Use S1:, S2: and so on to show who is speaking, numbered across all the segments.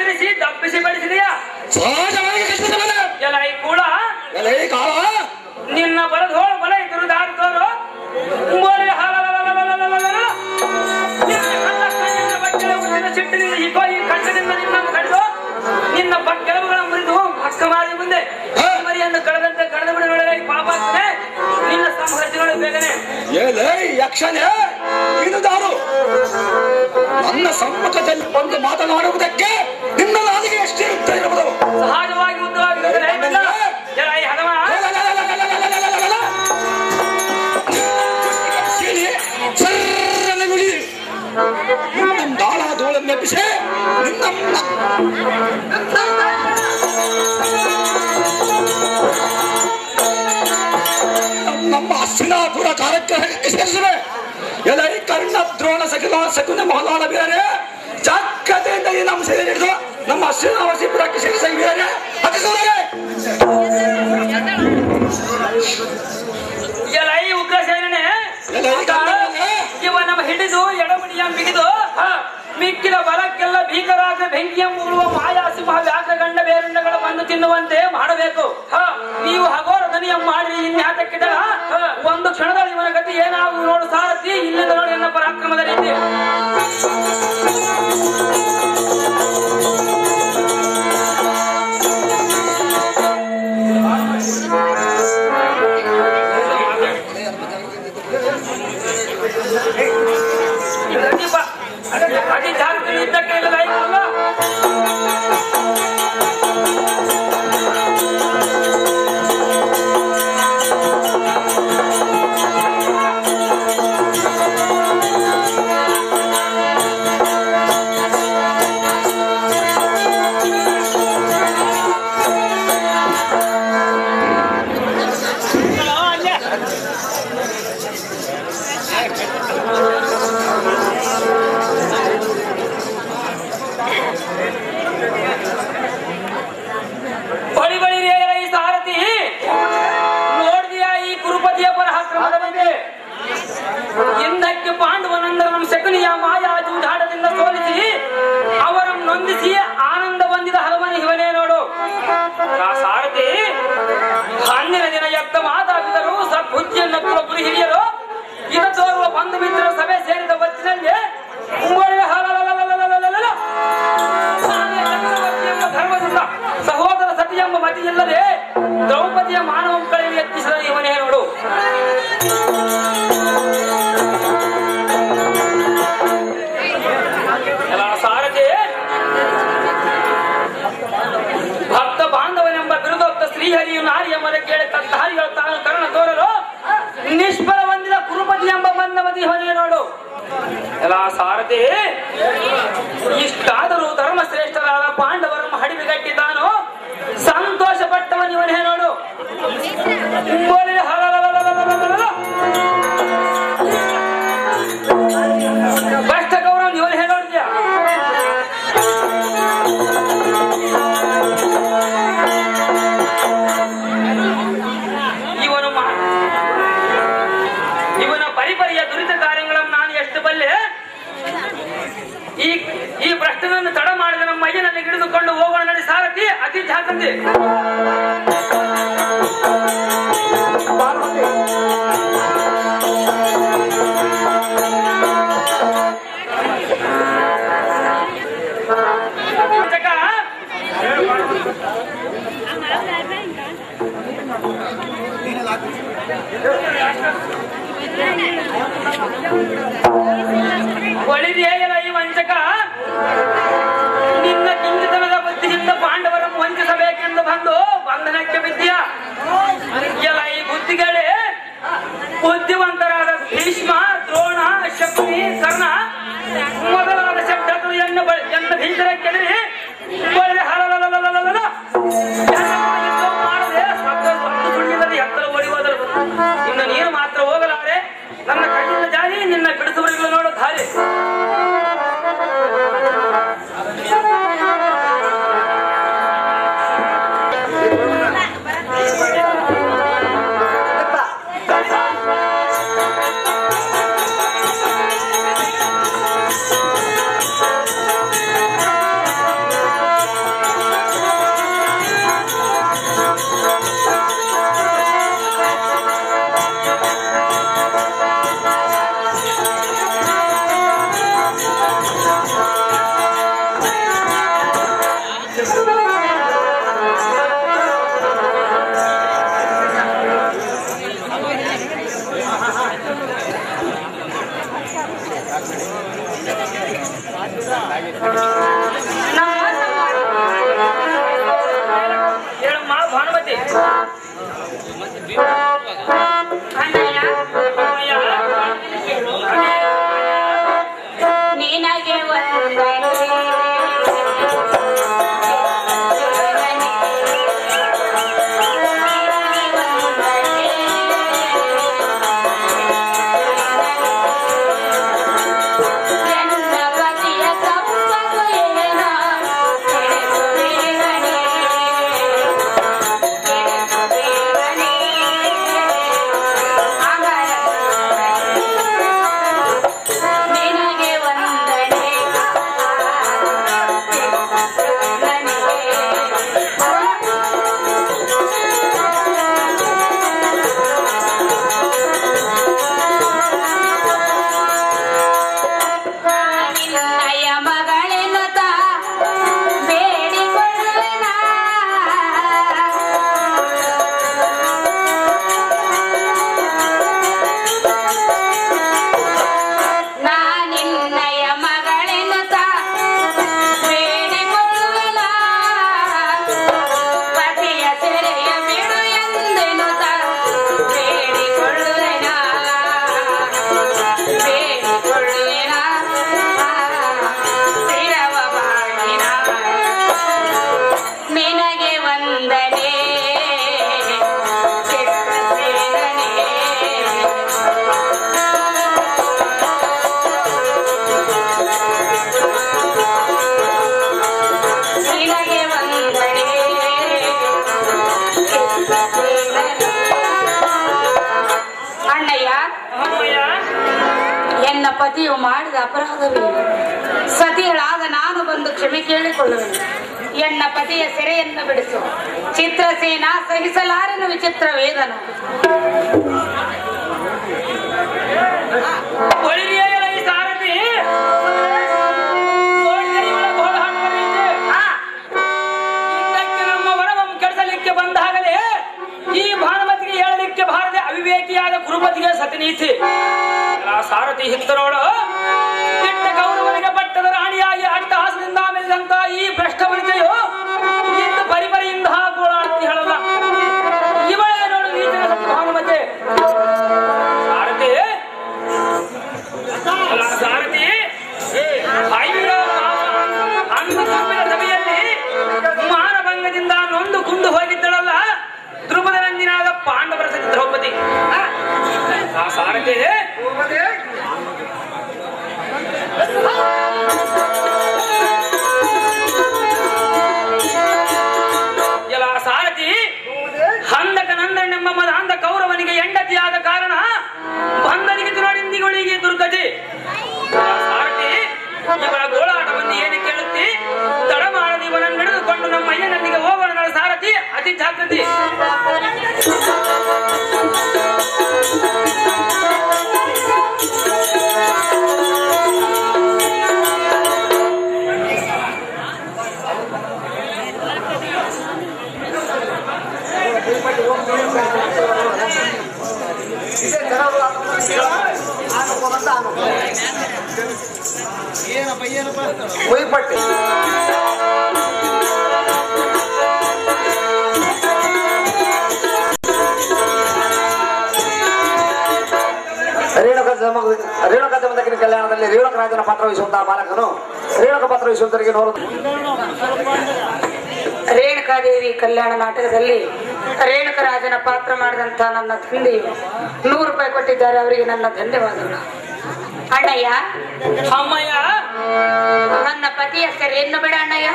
S1: ಎದುರಿಸಿ ತಪ್ಪಿಸಿ ಬೆಳೆಸಿದೆಯಾ
S2: ಸಹಜವಾಗಿ ಕಟ್ಟಿದವನ
S1: ಎಲ್ಲ ಈ ಕೂಡ
S2: ಎಲೆ ಕಾಲ
S1: ನಿನ್ನ ಬಲದೋಳು ಬಲ ಇದ್ರು ದಾರಿದೋರು ಬೋಲೆ ಹಾಲಲಲಲಲಲಲಲಲ. ನಿನ್ನ ಕಣ್ಣ ಕಣ್ಣಿನ ಬಟ್ಟೆಯ ಉದ್ದಿನ ಸಿಟ್ಟಿನಿಂದ ಇಗೋ ಈ ಕಂಠದಿಂದ ನಿನ್ನನ್ನು ಕಡಿದು ನಿನ್ನ ಬಕ್ಕೆಲವುಗಳ ಮುರಿದು ಭಕ್ಕ ಮಾಡಿ ಮುಂದೆ ಮರಿಯನ್ನು ಕಳೆದಂತೆ ಕಳೆದು ಬಿಡಿ ನೋಡಿದ್ರೆ ಈ ಪಾಪ ಆಗ್ತದೆ ನಿನ್ನ ಸಂಹರಿಸಿ ನೋಡಿ ಬೇಗನೆ
S2: ಎಲೆ ಯಕ್ಷನೇ ಇದು ದಾರು ನನ್ನ ಸಮ್ಮುಖದಲ್ಲಿ ಬಂದು ಮಾತನಾಡುವುದಕ್ಕೆ ನಿನ್ನ ನಾಲಿಗೆ ಎಷ್ಟಿರುತ್ತೆ ಇರುವುದು
S1: ಸಹಜವಾಗಿ ಉದ್ದವಾಗಿರುತ್ತದೆ ಎಲ್ಲ ಈ ಹದವ
S2: ಸರ್ರನೆ ಬಿಡಿ ನಿನ್ನ ದಾಳ ಧೂಳನ್ನೆಬ್ಬಿಸಿ ನಿನ್ನ ನಮ್ಮ ಹಸ್ತಿನಾಪುರ ಕಾರ್ಯಕ್ರಮಕ್ಕೆ ಸೇರಿಸುವೆ ಎಲೈ ಕರ್ಣ ದ್ರೋಣ ಸಕಲ ಸಕುನ ಮಹಲಾಳ ಬೀರರೆ ಚಕ್ಕತೆಯಿಂದ ಈ ನಮ್ಮ ಸೇರಿ ಹಿಡಿದು ನಮ್ಮ ಹಸ್ತಿನಾವಸಿಪುರಕ್ಕೆ ಸೇರಿಸ ಬೀರರೆ ಹತ್ತಿಸುವರೆ
S1: ಎಲ್ಲ ಈ ಉಗ್ರ ಸೇನೆ
S2: ಎಲೈ ಕರ್ಣನೇ,
S1: ಇವ ನಮ್ಮ ಹಿಡಿದು ಎಡಮಡಿಯ ಬಿಗಿದು ಮಿಕ್ಕಿದ ಬಲಕ್ಕೆಲ್ಲ ಭೀಕರಾದ ಬೆಂಕಿಯ ಮೂಡುವ ಮಾಯಾ ಸಿಂಹ ವ್ಯಾಘ್ರಗಂಡ ಬೇರುಂಡಗಳ ಬಂದು ತಿನ್ನುವಂತೆ ಮಾಡಬೇಕು ಹ, ನೀವು ಹಗೋರ ದನಿಯ ಮಾಡಿ ಇನ್ಯಾತಕ್ಕಿದಳ ಒಂದು ಕ್ಷಣದಲ್ಲಿ ಇವನ ಗತಿ ಏನಾಗುವ ನೋಡು ಸಾರಥಿ ಇಲ್ಲದ ನೋಡಿ ನನ್ನ ಪರಾಕ್ರಮದ ರೀತಿ ದೀಪ ಅತಿ ಜಾಗೃತಿ ಇದ್ದಕ್ಕೆ ಇಲ್ಲದ ಆಯ್ತಲ್ಲ ಬಳಿ ಬಳಿ ರೇಗಲ ಈ ಸಾರಥಿ ನೋಡಿದೆಯಾ ಈ ಕುರುಪತಿಯ ಪರಾಕ್ರಮದ ಬಗ್ಗೆ ಹಿಂದಕ್ಕೆ ಪಾಂಡವನಂದರ ನಮ್ಮ ಶಕುನಿಯ ಮಾಯಾ ಜೂಜಾಟದಿಂದ ಸೋಲಿಸಿ ಅವರನ್ನು ನೊಂದಿಸಿ ಆನಂದ ಬಂದಿದ ಹಲವನಿ ಇವನೇ ನೋಡು ಆ ಸಾರಥಿ ಹಣ್ಣಿನ ದಿನ ಎತ್ತ ಮಾತಾಡಿದರು ಸದ್ಬುದ್ಧಿಯನ್ನು ಪುರಿ ಹಿರಿಯರು ಇದ ತೋರುವ ಬಂಧು ಮಿತ್ರರ ಸಭೆ ಸೇರಿದ ಹೊತ್ತಿನಲ್ಲಿ ಉಂಬಳಿಯ ಹಲಲಲಲಲಲಲಲ. ಸ್ವಾಮಿಯ ಚಕ್ರವರ್ತಿ ಎಂಬ ಧರ್ಮದಿಂದ ಸಹೋದರ ಸತಿ ಎಂಬ ಮತಿಯಿಲ್ಲದೆ ದ್ರೌಪದಿಯ ಮಾನವ ಕಳೆಗೆ ಎತ್ತಿಸಿದ ಇವನೇ ನೋಡು ಎಲ್ಲ ಸಾರಥಿ ಭಕ್ತ ಬಾಂಧವನೆಂಬ ಬಿರುದೋಕ್ತ ಶ್ರೀಹರಿಯು ನಾರಿಯ ಮನೆ ಕೇಳಿ ತನ್ನ ದಾರಿಗಳು ತಾನು ಕರ್ಣ ತೋರಲು ನಿಷ್ಫಲ ಹೊಂದಿದ ಕುರುಪತಿ ಎಂಬ ಮಂದಮತಿ ಹೊನೆ ನೋಡು ಎಲ್ಲ ಸಾರಥಿ ಇಷ್ಟಾದರೂ ಧರ್ಮಶ್ರೇಷ್ಠರಾದ ಪಾಂಡವರನ್ನು ಹಡಿಬಿಗಟ್ಟಿದ್ದಾನು ಸಂತೋಷ ಪಟ್ಟವನಿವನೇ ನೋಡು ಬೋಲಿನ ಹಲಲಲಲಲಲಲಲ. ಭ್ರಷ್ಟ ಗೌರವ ಇವನು ಹೇಳೋಡ್ದ್ಯಾ ಇವನು ಮಾ- ಇವನ ಪರಿಪರಿಯ ದುರಿತ ಕಾರ್ಯಗಳನ್ನು ನಾನು ಎಷ್ಟು ಬಲ್ಲೆ ಈ ಈ ಭ್ರಷ್ಟನನ್ನು ತಡ ಮಾಡಿದ ನಮ್ಮ ಮೈಯನಲ್ಲಿ ಹಿಡಿದುಕೊಂಡು ಹೋಗೋಣ ನಡಿ ಸಾರಥಿ ಅತಿ ಜಾಗೃತಿ ಜಗ, ಒಳಿದೆಯಲ್ಲ ಈ ವಂಚಕ ನಿನ್ನ ಕಿಂಚಿತನದ ಬುದ್ಧಿಯಿಂದ ಪಾಂಡವರನ್ನು ವಂಚಿಸಬೇಕೆಂದು ಬಂದು ಬಂಧನಕ್ಕೆ ಬಿದ್ದೀಯ ಎಲ್ಲ ಈ ಬುದ್ಧಿಗಳೇ ಬುದ್ಧಿವಂತರಾದ ಭೀಷ್ಮ ದ್ರೋಣ ಶಕ್ತಿ ಕರ್ಣ ಮೊದಲಾದ ಶಬ್ದಗಳು ಎನ್ನ ಬ- ಎನ್ನ ಭೀಕರ ಕೆಡರಿ ಬಳಿದ ಹಲಲಲಲಲಲಲಲ. ಜನರನ್ನು ಯುದ್ಧ ಮಾಡದೆ ಶಬ್ದ ಒಂದು ಸುಳ್ಳಿಲ್ಲದೆ ಎತ್ತರ ಓಡಿ ಹೋದರು ಇನ್ನು ನೀನು ಮಾತ್ರ ಹೋಗಲಾರೆ ನನ್ನ ಕಣ್ಣಿನ ಜಾರಿ ನಿನ್ನ ಬಿಡಿಸುವರಿಗೂ ನೋಡೋ ದಾರಿ
S3: ಯಪ್ಪ ಅಣ್ಣಯ್ಯ
S1: ಅಮ್ಮಯ್ಯ
S3: ನಿನಗೆ ವಂದನೆ ಎನ್ನ ಪತಿಯ ತಪ್ಪದು ಏನೋ ತಿಳಿದು ಬೇಗನೆ ತಿಳಿದು ಬೇಗನೆ ಅಮರ ನಿನಗೆ ವಂದನೆ ನಿನ್ನಯ ಮಗಳೆನ್ನುತ್ತ ಬೇಡಿಕೊಳ್ಳುವೆನ ನಾನಿನ್ನಯ ಮಗಳೆನ್ನುತ್ತ ಬೇಡಿಕೊಳ್ಳುವೆನ ಪತಿಯ ಸೆರೆಯ ಬಿಡು ಎಂದೆನ್ನುತ್ತ ಬೇಡಿಕೊಳ್ಳುವೆನ ಬೇಡಿಕೊಳ್ಳುವೆನ ಸ್ಥಿರವ ಬಾಳಿನ ನಿನಗೆ ವಂದನೆ ಚಿತ್ರಸೇನನೆ ನಿನಗೆ ವಂದನೆ ಚಿತ್ರಸೇನನೆ. ಅಣ್ಣಯ್ಯ
S1: ಅಮ್ಮಯ್ಯ
S3: ಎನ್ನ ಪತಿಯು ಮಾಡಿದ ಅಪರಾಧವೇನು ಸತಿಗಳಾದ ನಾನು ಬಂದು ಕ್ಷಮೆ ಕೇಳಿಕೊಳ್ಳುವೆನು ಎನ್ನ ಪತಿಯ ಸೆರೆಯನ್ನು ಬಿಡಿಸು ಚಿತ್ರಸೇನ ಸಹಿಸಲಾರನ ವಿಚಿತ್ರ ವೇದನ
S1: ಒಳಿರಿಯಲ್ಲ ಈ ಸಾರಥಿ ನೋಡಿದರೆ ಇವಳ ಗೋಳ ಹಾಕುವರಿದೆ. ಹಿಂದಕ್ಕೆ ನಮ್ಮ ವರವಂ ಕೆಡಿಸಲಿಕ್ಕೆ ಬಂದಾಗಲೇ ಈ ಭಾನುಮತಿಗೆ ಹೇಳಲಿಕ್ಕೆ ಬಾರದೆ ಅವಿವೇಕಿಯಾದ ಕುರುಪತಿಗೆ ಸತಿನೀತಿ ಆ ಸಾರಥಿ ಹಿತ್ತರೋಳು ಕೆಟ್ಟ ಕೌರವನಿಗೆ ಪಟ್ಟದ ರಾಣಿಯಾಗಿ ಅಟ್ಟಹಾಸದಿಂದ ಮೆರೆದಂತ ಈ ಭ್ರಷ್ಟ ವನಿತೆಯು ಇಂದು ಪರಿಪರಿಯಿಂದ ಗೋಳಾಡ್ತಿ ಹೇಳಲ್ಲ ಇವಳೇ ನೋಡು ನೀತಿನ ಸತಿ ಭಾನುಮತಿ ಸಾರಥಿ ಅಲ್ಲ, ಸಾರಥಿ ಐವರ ಅಂಗಕಂಬಿನ ಸಭೆಯಲ್ಲಿ ಮಾನಭಂಗದಿಂದ ನೊಂದು ಕುಂದು ಹೋಗಿದ್ದಳಲ್ಲ ಧ್ರುಪದ ನಂದಿನಾದ ಪಾಂಡವರ ಸತಿ ದ್ರೌಪದಿ ಆ? ಆ ಸಾರಥಿ ಎಲ್ಲ ಸಾರಥಿ ಹಂದಕ ನಂದನೆಂಬ ಮದಾಂಧ ಕೌರವನಿಗೆ ಹೆಂಡತಿಯಾದ ಕಾರಣ ಬಂದನಿಗೆ ತಿರುವಡಿಂದಿಗಳಿಗೆ ದುರ್ಗತಿ ಆ ಸಾರಥಿ ಇವಳ ಗೋಳಾಟವನ್ನು ಏನು ಕೇಳುತ್ತಿ ತಡ ಮಾಡದೆ ಇವನನ್ನು ಹಿಡಿದುಕೊಂಡು ನಮ್ಮ ಅಯ್ಯನಲ್ಲಿಗೆ ಹೋಗೋಣ ನನ್ನ ಸಾರಥಿ ಅತಿ ಜಾಗೃತಿ
S4: ಕುಯ್ಪಟ್ಟಿ ರೇಣುಕ ಜಮ ರೇಣುಕ ಜಮದಗಿರಿ ಕಲ್ಯಾಣದಲ್ಲಿ ರೇಣುಕ ರಾಜನ ಪಾತ್ರ ವಹಿಸುವಂತಹ ಬಾಲಕನು ರೇಣುಕ ಪಾತ್ರ ವಹಿಸುವಂತರಿಗೆ ನೋಡು
S3: ರೇಣುಕಾದೇವಿ ಕಲ್ಯಾಣ ನಾಟಕದಲ್ಲಿ ರೇಣುಕರಾಜನ ಪಾತ್ರ ಮಾಡಿದಂತ ನನ್ನ ತಂದೆಯು ನೂರು ರೂಪಾಯಿ ಕೊಟ್ಟಿದ್ದಾರೆ ಅವರಿಗೆ ನನ್ನ ಧನ್ಯವಾದಗಳು ಅಣ್ಣಯ್ಯ
S1: ಅಮ್ಮಯ್ಯ
S3: ನನ್ನ ಪತಿಯ ಸೆರೆಯನ್ನು ಬಿಡ ಅಣ್ಣಯ್ಯ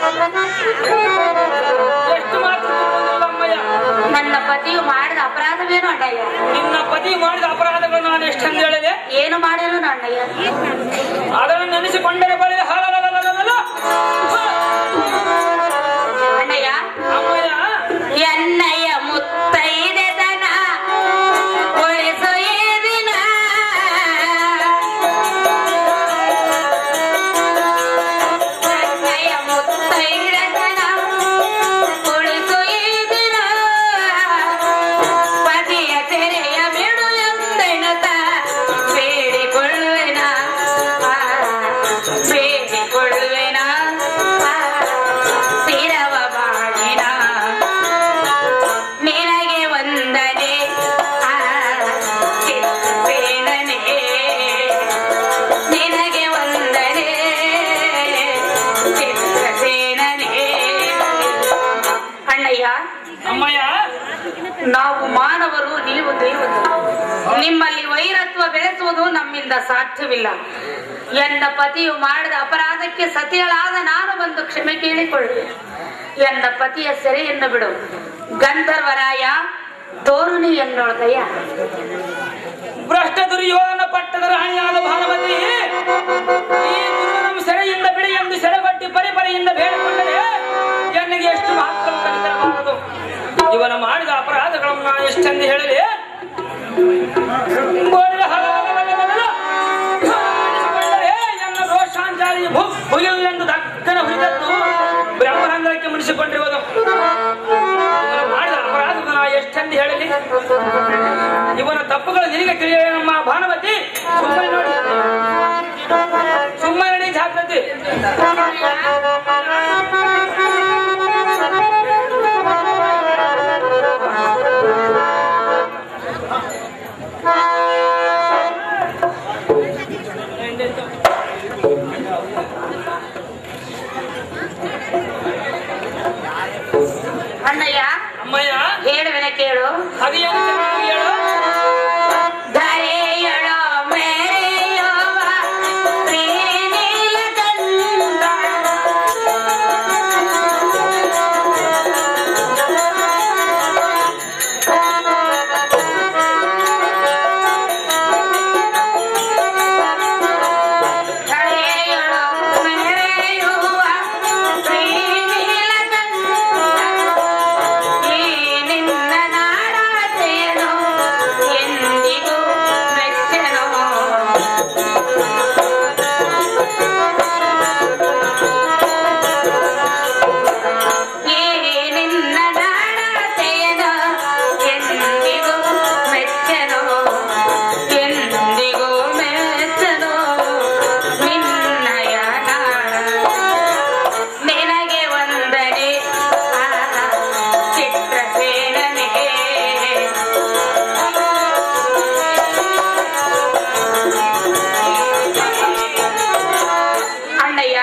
S1: ಎಷ್ಟು ಮಾತು ತಿಳ್ಕೊಂಡ್ರಲ್ಲ ಅಮ್ಮಯ್ಯ
S3: ನನ್ನ ಪತಿಯು ಮಾಡಿದ ಅಪರಾಧವೇನು ಅಣ್ಣಯ್ಯ
S1: ನಿನ್ನ ಪತಿ ಮಾಡಿದ ಅಪರಾಧಗಳು ನಾನು ಎಷ್ಟೆಂದು ಹೇಳಿದೆ
S3: ಏನು ಮಾಡಿರು ಅಣ್ಣಯ್ಯ
S1: ಅದನ್ನು ನೆನೆಸಿಕೊಂಡರೆ ಬಳಿ ಹಲಲಲಲಲಲ.
S3: ಅಣ್ಣಯ್ಯ
S1: ಅಮ್ಮಯ್ಯ
S3: ಎನ್ನಯ್ಯ ಮುತ್ತೈದೆತನ ಉಳಿಸು ಈ ದಿನ ಎನ್ನಯ್ಯ ಮುತ್ತೈದೆತನ ಉಳಿಸು ಈ ದಿನ ಪತಿಯ ಸೆರೆಯ ಬಿಡು ಎಂದೆಣತ ಬೇಡಿಕೊಳ್ಳುವೆನ ಬೇಡಿಕೊಳ್ಳುವೆನ
S1: ಅಮ್ಮಯ್ಯ
S3: ನಾವು ಮಾನವರು ನೀವು ದೇವತೆ ನಿಮ್ಮಲ್ಲಿ ವೈರತ್ವ ಬೆಳೆಸುವುದು ನಮ್ಮಿಂದ ಸಾಧ್ಯವಿಲ್ಲ ಎನ್ನ ಪತಿಯು ಮಾಡಿದ ಅಪರಾಧಕ್ಕೆ ಸತಿಯಳಾದ ನಾನು ಬಂದು ಕ್ಷಮೆ ಕೇಳಿಕೊಳ್ಳುವೆ ಎನ್ನ ಪತಿಯ ಸೆರೆಯನ್ನು ಬಿಡು ಗಂಧರ್ವರಾಯ ತೋರುನಿ ಎನ್ನೊಳಗಯ್ಯ
S1: ಭ್ರಷ್ಟ ದುರ್ಯೋಧನ ಪಟ್ಟದ ರಾಣಿಯಾದ ಭಾನುಮತಿ ಈ ದುರ್ಯೋಧನ ಸೆರೆಯಿಂದ ಬಿಡಿ ಎಂದು ಸೆರೆಗೊಟ್ಟಿ ಪರಿಪರಿಯಿಂದ ಬೇಡಿಕೊಂಡರೆ ಎನ್ನಿಗೆ ಎಷ್ಟು ಮಾತ್ರ ಕಲಿತರಬಾರದು ಇವನ ಮಾಡಿದ ಅಪರಾಧಗಳನ್ನು ನಾನು ಎಷ್ಟೆಂದು ಹೇಳಲಿ ಗೋಡೆಯ ಹಲವಲವಲವಲ ಎನಿಸಿಕೊಂಡರೆ ಎನ್ನ ರೋಷಾಂಚಾರಿ ಭು ಭುಗಿಲೆಂದು ದಕ್ಕನ ಹುರಿದದ್ದು ಬ್ರಹ್ಮರಂಧ್ರಕ್ಕೆ ಮುನಿಸಿಕೊಂಡಿರುವುದು ಇವನು ಮಾಡಿದ ಅಪರಾಧವನ್ನು ನಾನು ಎಷ್ಟೆಂದು ಹೇಳಲಿ ಇವನ ತಪ್ಪುಗಳು ನಿನಗೆ ತಿಳಿಯ ನಮ್ಮ ಭಾನುಮತಿ ಸುಮ್ಮನೆ ನೋಡಿ ಸುಮ್ಮನೆ ನಡಿ ಜಾಗೃತಿ
S3: ಅಣ್ಣಯ್ಯ
S1: ಅಮ್ಮಯ್ಯ
S3: ಹೇಳುವೆನ ಕೇಳು
S1: ಅದೇನು ಚೆನ್ನಾಗಿ ಹೇಳು
S3: ಧರೆಯೊಳೋ ಮೆರೆಯುವ ಪ್ರೇಮಿಲದಂದ. ಧರೆಯೊಳೋ ಮೆರೆಯುವ ಪ್ರೇಮಿಲದಂದ. ಈ ನಿನ್ನ ನಾಡಾಚೆಯನು ಎಂದಿಗೂ ಮೆಚ್ಚೆನು ಈ ನಿನ್ನ ನಾಡಾಚೆಯನು ಎಂದಿಗೂ ಮೆಚ್ಚೆನು ಎಂದಿಗೂ ಮೆಚ್ಚೆನು ನಿನ್ನಯ ನಾಡ ನಿನಗೆ ವಂದನೆ ಆಹ, ಚಿತ್ರಸೇನನೆ ಅಣ್ಣಯ್ಯ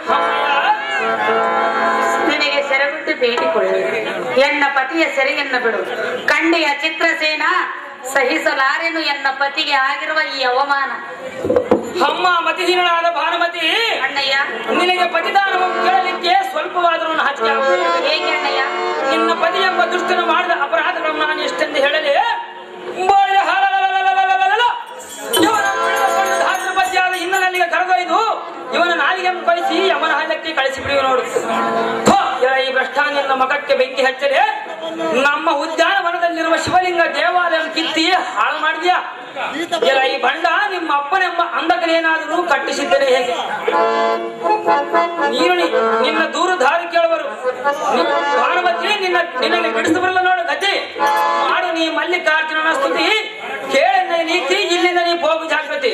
S3: ನಿನಗೆ ಸೆರೆಗುಟ್ಟು ಬೇಡಿಕೊಳ್ಳು ಎನ್ನ ಪತಿಯ ಸೆರೆಯನ್ನು ಬಿಡು ಕಂಡೆಯ ಚಿತ್ರಸೇನ ಸಹಿಸಲಾರೆನು ಎನ್ನ ಪತಿಗೆ ಆಗಿರುವ ಈ ಅವಮಾನ
S1: ಅಮ್ಮ ಮತಿಹೀನಳಾದ ಭಾನುಮತಿ
S3: ಅಣ್ಣಯ್ಯ
S1: ನಿನಗೆ ಪತಿದಾನವನ್ನು ಕೇಳಲಿಕ್ಕೆ ಸ್ವಲ್ಪವಾದರೂ ನಾಚಿಕೆ ಆಗುತ್ತದೆ.
S3: ಹೇಗೆ ಅಣ್ಣಯ್ಯ
S1: ನಿನ್ನ ಪತಿ ಎಂಬ ದುಷ್ಟನು ಮಾಡಿದ ಅಪರಾಧಗಳನ್ನು ನಾನು ಎಷ್ಟೆಂದು ಹೇಳಲಿ ಬೋಳಿಯ ಹಲಲಲಲಲಲಲಲ. ಇವನ ಮುಳಿದುಕೊಂಡು ಧಾರ್ಮಿಕವಾದ ಹಿನ್ನೆಲೆಗೆ ಕರೆದೊಯ್ದು ಇವನ ನಾಲಿಗೆಯನ್ನು ಕಳಿಸಿ ಯಮನ ಹಳ್ಳಕ್ಕೆ ಕಳಿಸಿ ಬಿಡುವ ನೋಡು ಥೋ, ಎಲ ಈ ಭ್ರಷ್ಟಾನಿಯನ್ನ ಮಗಕ್ಕೆ ಬೆಂಕಿ ಹಚ್ಚದೆ ನಮ್ಮ ಉದ್ಯಾನವನದಲ್ಲಿರುವ ಶಿವಲಿಂಗ ದೇವಾಲಯ ಕಿತ್ತಿ ಹಾಳು ಮಾಡಿದ್ಯಾ ಎಲ ಈ ಬಂಡ ನಿಮ್ಮ ಅಪ್ಪನೆಂಬ ಅಂಧಕನೇನಾದರೂ ಕಟ್ಟಿಸಿದ್ದರೆ ಹೇಗೆ ನೀನು ನಿ- ನಿನ್ನ ದೂರ ದಾರಿ ಕೇಳುವರು ನಿ- ಭಾನುಮತಿ ನಿನ್ನ ನಿನಗೆ ಬಿಡಿಸಿ ಬರಲ್ಲ ನೋಡು ಗತಿ ಮಾಡು ನೀ ಮಲ್ಲಿಕಾರ್ಜುನನ ಸ್ತುತಿ ಕೇಳಿದ ನೀತಿ ಇಲ್ಲಿಂದ ನೀ ಹೋಗು ಜಾಗೃತಿ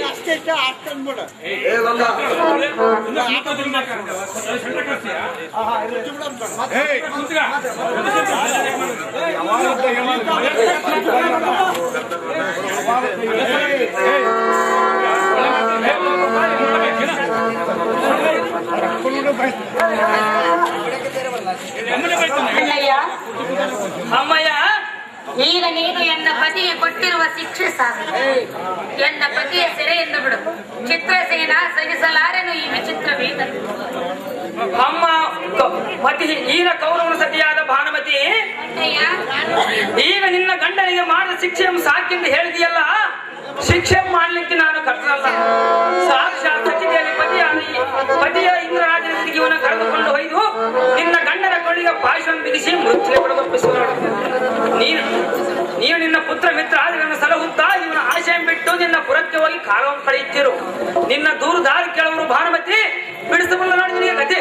S3: ಅಣ್ಣಯ್ಯ
S1: ಅಮ್ಮಯ್ಯ
S3: ಈಗ ನೀನು ಎನ್ನ ಪತಿಗೆ ಕೊಟ್ಟಿರುವ ಶಿಕ್ಷೆ ಸಾಕು ಎನ್ನ ಪತಿಯ ಸೆರೆಯನ್ನು ಬಿಡು ಚಿತ್ರಸೇನ ಸಹಿಸಲಾರೆನು ಈ ವಿಚಿತ್ರ ವೇದನೆ
S1: ಅಮ್ಮ ಕ- ಮತಿ ಈನ ಕೌರವನ ಸತಿಯಾದ ಭಾನುಮತಿ
S3: ಅಣ್ಣಯ್ಯ
S1: ಈಗ ನಿನ್ನ ಗಂಡನಿಗೆ ಮಾಡಿದ ಶಿಕ್ಷೆಯನ್ನು ಸಾಕೆಂದು ಹೇಳಿದೆಯಲ್ಲ ಶಿಕ್ಷೆ ಮಾಡ್ಲಿಕ್ಕೆ ನಾನು ಕರ್ತನಲ್ಲ ಸಾಕ್ಷಾತ್ ಸಚಿತೆಯಲ್ಲಿ ಪತಿಯಾದ ಈ ಪತಿಯ ಇಂದ್ರರಾಜನ ಇವನ ಕರೆದುಕೊಂಡು ಒಯ್ದು ನಿನ್ನ ಗಂಡನ ಕೊಳ್ಳಿಗೆ ಪಾಯಸ ಬಿಗಿಸಿ ಮೃತ್ಯು ಕೊಡಗೊಪ್ಪಿಸುವ ನೀನು ನೀನು ನಿನ್ನ ಪುತ್ರ ಮಿತ್ರ ಆದಿಗಳನ್ನು ಸಲಹುತ್ತಾ ಇವನ ಆಶಯ ಬಿಟ್ಟು ನಿನ್ನ ಪುರಕ್ಕೆ ಹೋಗಿ ಕಾಲವನ್ನು ಕಳೆಯುತ್ತೀರು ನಿನ್ನ ದೂರ ದಾರಿ ಕೇಳುವರು ಭಾನುಮತಿ ಬಿಡಿಸಬಲ್ಲ ನೋಡಿ ನಿನಗೆ ಗತಿ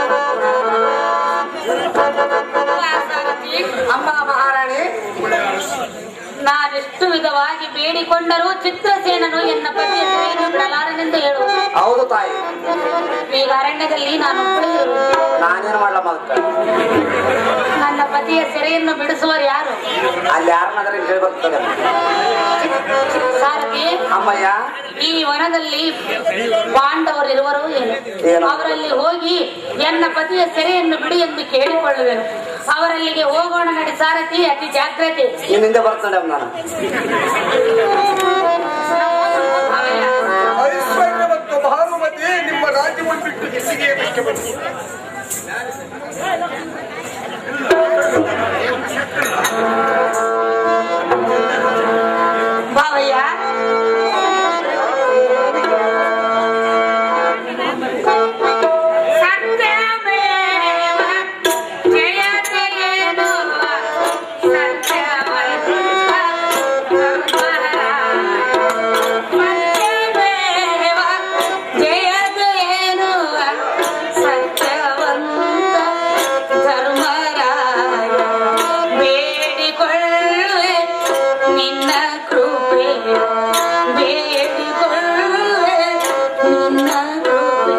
S3: ಸಾರಥಿ,
S4: ಅಮ್ಮ ಮಹಾರಾಣಿ
S3: ನಾನೆಷ್ಟು ವಿಧವಾಗಿ ಬೇಡಿಕೊಂಡರೂ ಚಿತ್ರಸೇನನು ಎನ್ನ ಪತಿಯ ಸೆರೆಯನ್ನು ಬಿಡಲಾರನೆಂದು ಹೇಳು
S4: ಹೌದು ತಾಯಿ
S3: ಈಗ ಅರಣ್ಯದಲ್ಲಿ ನಾನು ಒಬ್ಬಳೇ ಇರುವೆ.
S4: ನಾನೇನು ಮಾಡ್ಲಮ್ಮ ಅದಕ್ಕೆ
S3: ನನ್ನ ಪತಿಯ ಸೆರೆಯನ್ನು ಬಿಡಿಸುವರು ಯಾರು
S4: ಅಲ್ಲಿ ಯಾರನ್ನಾದ್ರೆ ಹೇಳಿ ಬರ್ತದೆ
S3: ಸಾರಥಿ
S4: ಅಮ್ಮಯ್ಯ
S3: ಈ ವನದಲ್ಲಿ ಪಾಂಡವರಿರುವರು ಏನು
S4: ಏನು?
S3: ಅವರಲ್ಲಿ ಹೋಗಿ ಎನ್ನ ಪತಿಯ ಸೆರೆಯನ್ನು ಬಿಡಿ ಎಂದು ಕೇಳಿಕೊಳ್ಳುವೆನು ಅವರಲ್ಲಿಗೆ ಹೋಗೋಣ ನಡಿ ಸಾರಥಿ ಅತಿ ಜಾಗ್ರತೆ
S4: ನಿನ್ನಿಂದ ಬರ್ತದೆ ನಾನು
S5: ಐಶ್ವರ್ಯ ಮತ್ತು ಭಾನುಮತಿ ನಿಮ್ಮ ರಾಜ್ಯವನ್ನು ಬಿಟ್ಟು ಇಲ್ಲಿಗೆ ಬಿಟ್ಟು ಬನ್ನಿ
S3: ಭಾವಯ್ಯ ಸತ್ಯಮೇವ ಜಯತೆಯೇನು ಸತ್ಯವಂತ ಸತ್ಯಮೇವ ಜಯತೆಯೇನು ಸತ್ಯವಂತ ಧರ್ಮರಾಯ ಬೇಡಿಕೊಳ್ಳುವೆ ನಿನ್ನ ಕೃಪೆ ಬೇಡಿಕೊಳ್ಳುವೆ ನಿನ್ನ ಕೃಪೆ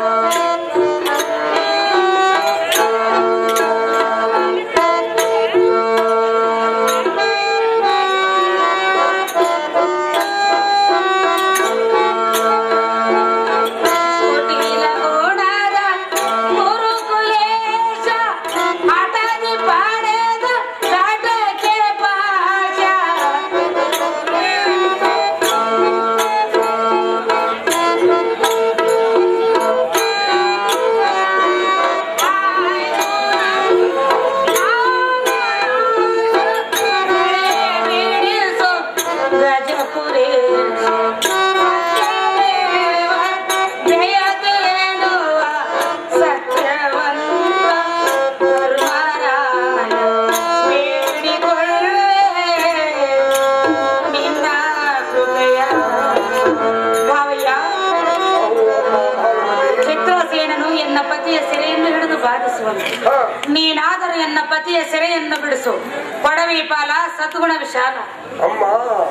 S3: ಕುಟಿಲ ಓಡಾದ ಗುರುಕುಲೇಶ ಹಠದಿ ಪಾಡೆದ ಕಾಟಕ್ಕೆ ಪಾಶ ಗಜಪುರೇಶ ಜಯದೇನುವ ಸತ್ಯವಂತ ಧರ್ಮರಾಯ ಬೇಡಿಕೊಳ್ಳುವೆ ನಿನ್ನ ಕೃಪೆಯ ಭಾವಯ್ಯ ಚಿತ್ರಸೇನನು ಎನ್ನ ಪತಿಯ ಸೆರೆಯನ್ನು ಹಿಡಿದು ಬಾಧಿಸುವನು ನೀನಾದರೂ ಎನ್ನ ಪತಿಯ ಸೆರೆಯನ್ನು ಬಿಡಿಸು ಕೊಡವಿ ಪಾಲ ಸದ್ಗುಣ ವಿಶಾಲ
S5: ಅಮ್ಮ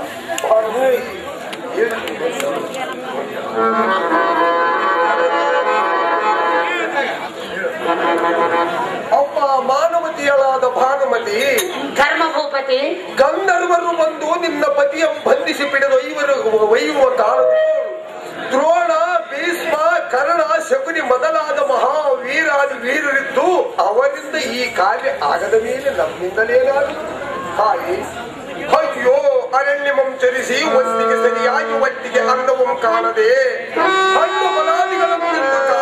S5: ಅಮ್ಮ ಮಾನವತಿಯಳಾದ ಭಾನುಮತಿ
S3: ಧರ್ಮಭೂಪತಿ
S5: ಗಂಧರ್ವರು ಬಂದು ನಿನ್ನ ಪತಿಯ ಬಂಧಿಸಿ ಬಿಡಲು ಐವರು ಒಯ್ಯುವ ಕಾಲಕ್ಕೂ ದ್ರೋಣ ಭೀಷ್ಮ ಕರ್ಣ ಶಕುನಿ ಮೊದಲಾದ ಮಹಾವೀರಾದಿ ವೀರರಿದ್ದು ಅವರಿಂದ ಈ ಕಾರ್ಯ ಆಗದ ಮೇಲೆ ನಮ್ಮಿಂದಲೇನಾದರೂ ಹಾಗೆ ಅಯ್ಯೋ ಅರಣ್ಯಮಂ ಚರಿಸಿ ಒತ್ತಿಗೆ ಸರಿಯಾಗಿ ಒಟ್ಟಿಗೆ ಅನ್ನವಂ ಕಾಣದೆ ಹಣ್ಣು ಫಲಾದಿಗಳನ್ನು ತಿಂದು